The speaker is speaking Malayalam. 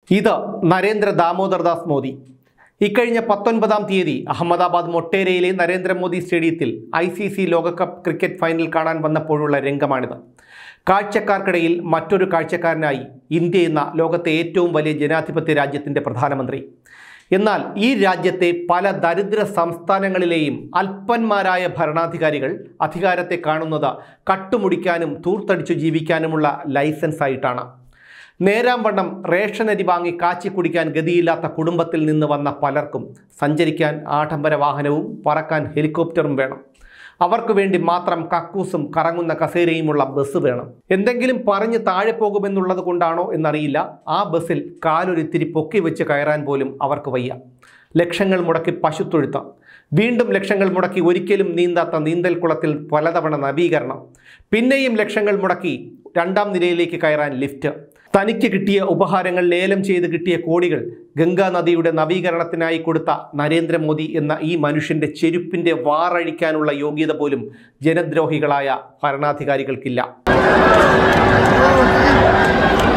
ഇത് നരേന്ദ്ര ദാമോദർദാസ് മോദി ഇക്കഴിഞ്ഞ പത്തൊൻപതാം തീയതി അഹമ്മദാബാദ് മൊട്ടേരയിലെ നരേന്ദ്രമോദി സ്റ്റേഡിയത്തിൽ ഐ സി സി ലോകകപ്പ് ക്രിക്കറ്റ് ഫൈനൽ കാണാൻ വന്നപ്പോഴുള്ള രംഗമാണിത് കാഴ്ചക്കാർക്കിടയിൽ മറ്റൊരു കാഴ്ചക്കാരനായി ഇന്ത്യ എന്ന ലോകത്തെ ഏറ്റവും വലിയ ജനാധിപത്യ രാജ്യത്തിൻ്റെ പ്രധാനമന്ത്രി എന്നാൽ ഈ രാജ്യത്തെ പല ദരിദ്ര സംസ്ഥാനങ്ങളിലെയും അല്പന്മാരായ ഭരണാധികാരികൾ അധികാരത്തെ കാണുന്നത് കട്ടുമുടിക്കാനും തൂർത്തടിച്ചു ജീവിക്കാനുമുള്ള ലൈസൻസ് ആയിട്ടാണ് നേരാം വണ്ണം റേഷൻ അരി വാങ്ങി കാച്ചി കുടിക്കാൻ ഗതിയില്ലാത്ത കുടുംബത്തിൽ നിന്ന് വന്ന പലർക്കും സഞ്ചരിക്കാൻ ആഡംബര വാഹനവും പറക്കാൻ ഹെലികോപ്റ്ററും വേണം അവർക്ക് വേണ്ടി മാത്രം കക്കൂസും കറങ്ങുന്ന കസേരയുമുള്ള ബസ് വേണം എന്തെങ്കിലും പറഞ്ഞ് താഴെ പോകുമെന്നുള്ളത് കൊണ്ടാണോ എന്നറിയില്ല ആ ബസ്സിൽ കാലൊരിത്തിരി പൊക്കി വെച്ച് കയറാൻ പോലും അവർക്ക് വയ്യ ലക്ഷങ്ങൾ മുടക്കി പശുത്തൊഴുത്ത വീണ്ടും ലക്ഷങ്ങൾ മുടക്കി ഒരിക്കലും നീന്താത്ത നീന്തൽ കുളത്തിൽ പലതവണ നവീകരണം പിന്നെയും ലക്ഷങ്ങൾ മുടക്കി രണ്ടാം നിലയിലേക്ക് കയറാൻ ലിഫ്റ്റ് തനിക്ക് കിട്ടിയ ഉപഹാരങ്ങൾ ലേലം ചെയ്ത് കിട്ടിയ കോടികൾ ഗംഗാ നദിയുടെ നവീകരണത്തിനായി കൊടുത്ത നരേന്ദ്രമോദി എന്ന ഈ മനുഷ്യന്റെ ചെരുപ്പിന്റെ വാറഴിക്കാനുള്ള യോഗ്യത പോലും ജനദ്രോഹികളായ ഭരണാധികാരികൾക്കില്ല